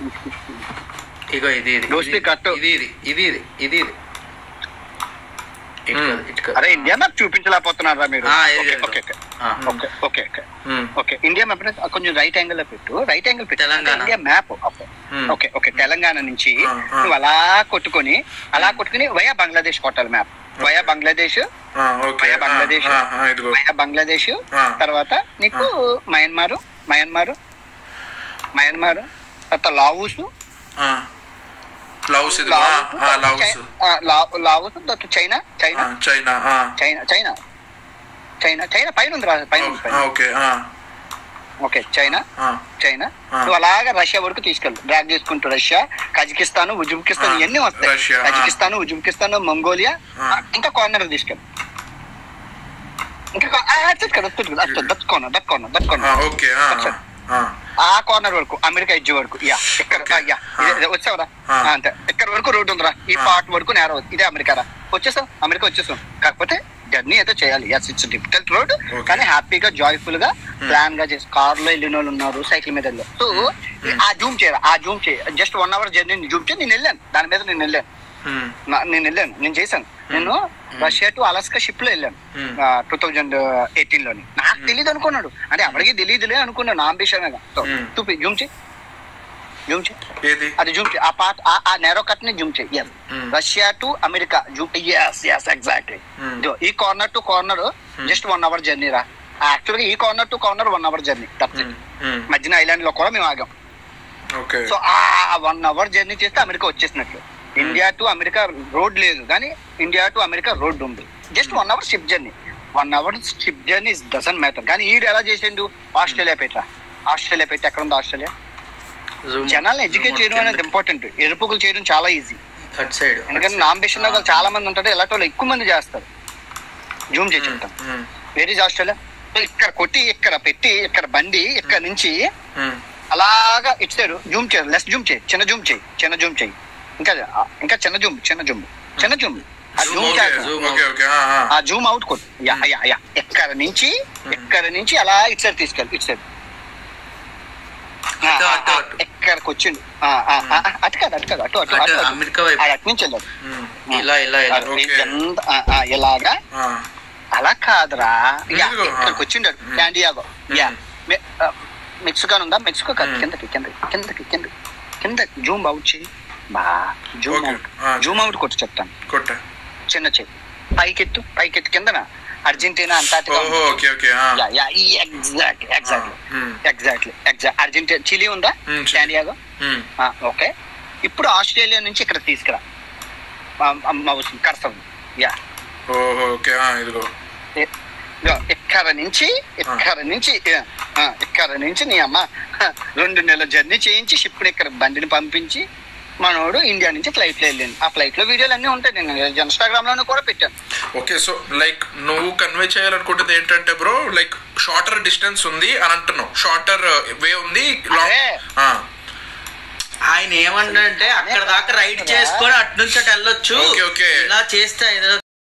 ఇగో ఇది ఇది దోస్తీ ఇది, కట్టు. ఇది ఇది ఇది ఇది ఇది ఇది ఇటు మ్మ్. కాదు, ఇటు కాదు. అరే ఇండియా మ్యాప్ చూపించలేకపోతున్నారా మీరు ఆ, ఇది ఓకే ఇది. ఓకే ఓకే ఆ. ఓకే ఓకే ఓకే మ్మ్. ఓకే ఇండియా మ్యాప్ కొంచెం రైట్ యాంగిల్ లో పెట్టు రైట్ యాంగిల్ పెట్టు తెలంగాణ. ఇండియా మ్యాప్ ఓకే మ్మ్. ఓకే ఓకే తెలంగాణ నుంచి ఆ, ఆ. నువ్వు అలా కొట్టుకొని అలా కొట్టుకుని వయా బంగ్లాదేశ్ కొట్టాలి మ్యాప్ వయా బంగ్లాదేశ్ ఆ, ఓకే వయా ఆ, బంగ్లాదేశ్ ఆ, ఆ, ఇదిగో వయా బంగ్లాదేశ్ ఆ. తర్వాత నీకు మయన్మార్ మయన్మార్ మయన్మార్ తర్వాత లావుస్ ఆ. లౌస్ ఇదిగో ఆ, ఆ, లౌస్ లావుస్ తర్వాత చైనా ఆ, చైనా చైనా ఆ. చైనా చైనా చైనా చైనా పైన ఉంది రా పైన ఉంది, ఆ, పైన ఓకే ఆ, ఓకే చైనా ఆ. చైనా ఆ. నువ్వు అలాగా రష్యా వరకు తీసుకెళ్ళు డ్రాగ్ చేసుకుంటూ రష్యా కజకిస్తాన్ ఉజ్బెకిస్తాన్ ఆ, ఇవన్నీ వస్తాయి రష్యా, ఆ. కజకిస్తాన్ ఉజ్బెకిస్తాన్ మంగోలియా ఆ. ఆ, ఇంకా కార్నర్ తీసుకెళ్ళు ఇంకా కా- ఆ, అటు ఇక్కడ, అటు ఇక్కడ, అటు that corner that corner that ఆ, కార్నర్ ఓకే ఆ, ఆ, ఆ కార్నర్ వరకు అమెరికా ఎడ్జ్ వరకు యా ఇక్కడ Okay. యా ఆ. ఇదే- వచ్చావురా ఆ. ఆ, అంతే ఇక్కడ వరకు రోడ్డు ఉందిరా ఈ ఆ. పార్ట్ వరకు నేర ఇదే అమెరికా రా వచ్చేసాం అమెరికా వచ్చేసాం కాకపోతే జర్నీ అయితే చేయాలి yes it's difficult road Okay. కానీ హ్యాపీగా జాయ్ఫుల్ గా ప్లాన్ గా చేసి కార్ లో వెళ్ళిన వాళ్ళు ఉన్నారు సైకిల్ మీద వెళ్ళారు సో ఆ జూమ్ చేయరా ఆ జూమ్ చేయ just one hour journey zoom చేయి నేను వెళ్ళాను దాని మీద నేను వెళ్ళాను ఉమ్, నా- నేను వెళ్ళాను నేను చేశాను నేను రష్యా టు అలాస్కా షిప్ లో వెళ్ళాను Hmm. టూ థౌజండ్ ఎయిటీన్ లోని నాకు తెలియదు అనుకున్నాడు అంటే ఎవరికి తెలియదులే అనుకున్నాను నా అంబిషన్ Hmm. చూపి జూమ్ చేయి జూమ్ చేయి ఏది అది జూమ్ చేయి ఆ పార్ట్ ఆ నేరో కట్ ని జూమ్ చేయి yes Hmm. Russia to America zoom yes yes exactly Hmm. ఈ corner to corner just one hour journey రా యాక్చువల్ గా ఈ corner to corner one hour journey um, um, మధ్యన ఐలాండ్ లో కూడా మేము ఆగాం ఓకే సో ఆ వన్ అవర్ జర్నీ చేస్తే అమెరికా వచ్చేసినట్లు ఇండియా టు అమెరికా రోడ్ లేదు కానీ ఇండియా టు అమెరికా రోడ్ ఉంది just one hour ship journey one hour ship journey doesn't matter కానీ ఈడు ఎలా చేసిండు ఆస్ట్రేలియా పెట్ట ఆస్ట్రేలియా పెట్టి ఎక్కడ ఉంది ఆస్ట్రేలియా Zoom. జనాలను ఎడ్యుకేట్ చేయడం అనేది ఇంపార్టెంట్ ఎరుపుకులు చేయడం చాలా ఈజీ అటు సైడ్ ఎందుకంటే నా అంబిషన్ లో చాలా మంది ఉంటారు ఇలాంటి వాళ్ళు ఎక్కువ మంది చేస్తారు జూమ్ చేసి చెప్తాం um, where is Australia so ఇక్కడ కొట్టి ఇక్కడ పెట్టి ఇక్కడ బండి ఇక్కడ నుంచి ఉమ్, అలాగా ఇటు సైడ్ జూమ్ చేయి లెస్ జూమ్ చేయి చిన్న జూమ్ చేయి చిన్న జూమ్ చేయి ఇంకా ఇంకా చిన్న జూమ్ చిన్న జూమ్ చిన్న జూమ్ ఆ Zoom జూమ్ ఓకే, చేద్దాం. zoom ఓకే ఓకే ఆ, ఆ. ఆ జూమ్ అవుట్ కొట్టు యా యా యా ఇక్కడ నుంచి ఇక్కడ నుంచి అలా ఇటు సైడ్ తీసుకెళ్ళి ఇటు సైడ్ ఆ, అటు, ఆ, అటు, ఆ, అటు. ఇక్కడికి వచ్చిండు ఆ, ఆ, ఆ, అటు కాదు అటు కాదు అటు అటు అటు అటు అటు. అమెరికా వైపు. ఆ, అటు నుంచి వెళ్ళాడు ఉమ్, ఇలా ఇలా ఇలా అది ఓకే. ఎంత ఆ, ఆ, ఇలాగా ఆ, అలా కాదురా యా ఇదిగో, ఇక్కడికి ఆ. వచ్చిండాడు మ్మ్. శాండియాగో యా మ్మ్. మె- ఆ, మెక్సికో ఉందా మెక్సికో కాదు మ్మ్. కిందకి కిందకి కిందకి కిందకి కింద జూమ్ అవుట్ చేయి బా జూమ్ ఓకే. అవుట్ ఆ. జూమ్ అవుట్ కొట్టు చెప్తాను కొట్ట చిన్న చెయ్యి పైకెత్తు పైకెత్తు కిందన అర్జెంటీనా అంటార్టికా ఓహో ఓకే ఓకే ఆ. యా యా ఎగ్జాక్ట్లీ ఎగ్జాక్ట్లీ మ్మ్. ఎగ్జాక్ట్లీ ఎగ్జాక్ట్ అర్జెంటీనా చిలీ ఉందా మ్మ్, చిలీ. శాండియాగో ఉమ్, ఓకే ఇప్పుడు ఆస్ట్రేలియా నుంచి ఇక్కడ తీసుకురా కరసం యా ఓహో ఓకే ఆ, ఇదిగో ఇ- ఇదిగో ఇక్కడ నుంచి ఇక్కడ నుంచి ఆ, ఇక్కడ నుంచి నీ అమ్మ హ, రెండు నెలల జర్నీ చేయించి షిప్ ఇక్కడ బండిని పంపించి మనోడు ఇండియా నుంచి ఫ్లైట్ లో వెళ్ళింది ఆ ఫ్లైట్ లో వీడియోలు అన్ని ఉంటాయి నేను ఇన్స్టాగ్రామ్ లోనే కూడా పెట్టాను ఓకే సో లైక్ నువ్వు కన్వే చేయాలనుకుంటుంది ఏంటంటే బ్రో లైక్ షార్టర్ డిస్టెన్స్ ఉంది అని అంటున్నావు షార్టర్ వే ఉంది అదే. లాంగ్ ఆయన ఏమంటే అక్కడ దాకా రైడ్ చేసుకొని అటు నుంచి అటు వెళ్ళొచ్చు ఓకే, ఓకే. ఇలా చేస్తే ఏదో